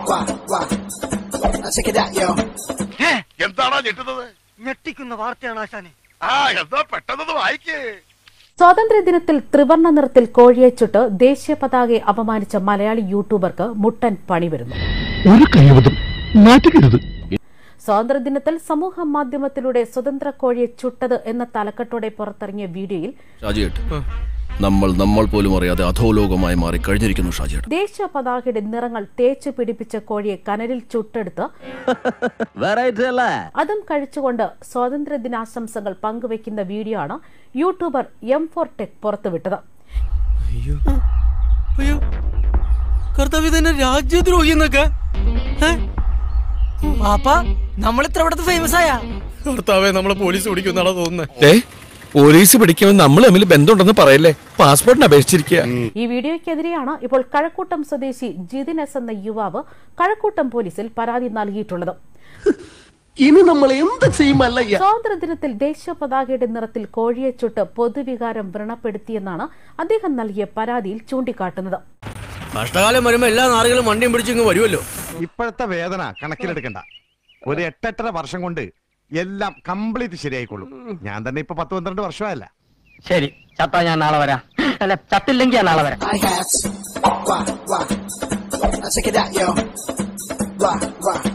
Wah, wah. Now check it out, yo. എന്താണോ ഞെട്ടുന്നത് ഞെട്ടിക്കുന്ന വാർത്തയാണ് ആശാനെ ആ എന്താ പെട്ടെന്നത് വായിക്കേ സ്വാതന്ത്ര്യദിനത്തിൽ ത്രിവർണ്ണ നിറത്തിൽ കോഴിയെ ചുട്ട് ദേശീയ പതാകയെ അപമാനിച്ച മലയാളി യൂട്യൂബർക്ക് മുട്ടൻ പണി വരുന്നു ഒരു കൈവതം നാറ്റുകരുത് സ്വാതന്ത്ര്യദിനത്തിൽ സമൂഹ മാധ്യമത്തിലൂടെ സ്വതന്ത്ര കോഴിയെ ചുട്ടത് എന്ന തലക്കെട്ടോടെ പുറത്തിറങ്ങിയ വീഡിയോയിൽ ഷാജിയേട്ട് നമ്മൾ നമ്മൾ പോലും അറിയാതെ അധോലോകമായി മാറി കഴിഞ്ഞിരിക്കുന്നു ഷാജിയേട്ട് ദേശീയ പതാകയുടെ നിറങ്ങൾ തേച്ചു പിടിപ്പിച്ച കോഴിയെ കനലിൽ ചുട്ടെടുത്ത് അതും കഴിച്ചുകൊണ്ട് സ്വാതന്ത്ര്യ ദിനാശംസകൾ പങ്കുവെക്കുന്ന വീഡിയോ ആണ് യൂട്യൂബർ എം ഫോർ ടെക് പുറത്തുവിട്ടത് അയ്യോ കർത്താവ് തന്നെ രാജ്യദ്രോഹി എന്നൊക്കെ പാപ്പ നമ്മളിത്ര ഇവിടത്തെ ഫേമസ് ആയ ഭർത്താവെ നമ്മളെ പോലീസ് പിടിക്കുന്നാണോ തോന്നുന്നത് ഏ പോലീസ് പിടിക്കുമ്പോൾ നമ്മൾ തമ്മിൽ ബന്ധമുണ്ടെന്ന് പറയല്ലേ പാസ്പോർട്ടിന് അപേക്ഷിച്ചിരിക്കുക ഈ വീഡിയോയ്ക്കെതിരെയാണ് ഇപ്പോൾ കഴക്കൂട്ടം സ്വദേശി ജിതിൻ എസ് എന്ന യുവാവ് കഴക്കൂട്ടം പോലീസിൽ പരാതി നൽകിയിട്ടുള്ളത് ഇനി നമ്മൾ എന്ത് ചെയ്യുമല്ലയ്യ സ്വാതന്ത്ര്യദിനത്തിൽ ദേശീയ പതാകയുടെ നിറത്തിൽ കോഴിയെ ചുട്ട് പൊതുവികാരം വ്രണപ്പെടുത്തിയെന്നാണ് അദ്ദേഹം നൽകിയ പരാതിയിൽ ചൂണ്ടിക്കാട്ടുന്നത് കഷ്ടകാലം വരുമ്പോ എല്ലാ നാറുകളും വണ്ടിയും പിടിച്ചിങ്ങ് വരുമല്ലോ ഇപ്പോഴത്തെ വേദന കണക്കിലെടുക്കണ്ട ഒരു എട്ടെട്ടര വർഷം കൊണ്ട് എല്ലാം കംപ്ലീറ്റ് ശരിയായിക്കോളും ഞാൻ തന്നെ ഇപ്പൊ പത്ത് പന്ത്രണ്ട് വർഷമായല്ല ശരി ചത്താ ഞാൻ നാളെ വരാം അല്ല ചത്തില്ലെങ്കിൽ ഞാൻ നാളെ വരാം I hats. Wah, wah. Now check it out, yo. Wah, wah.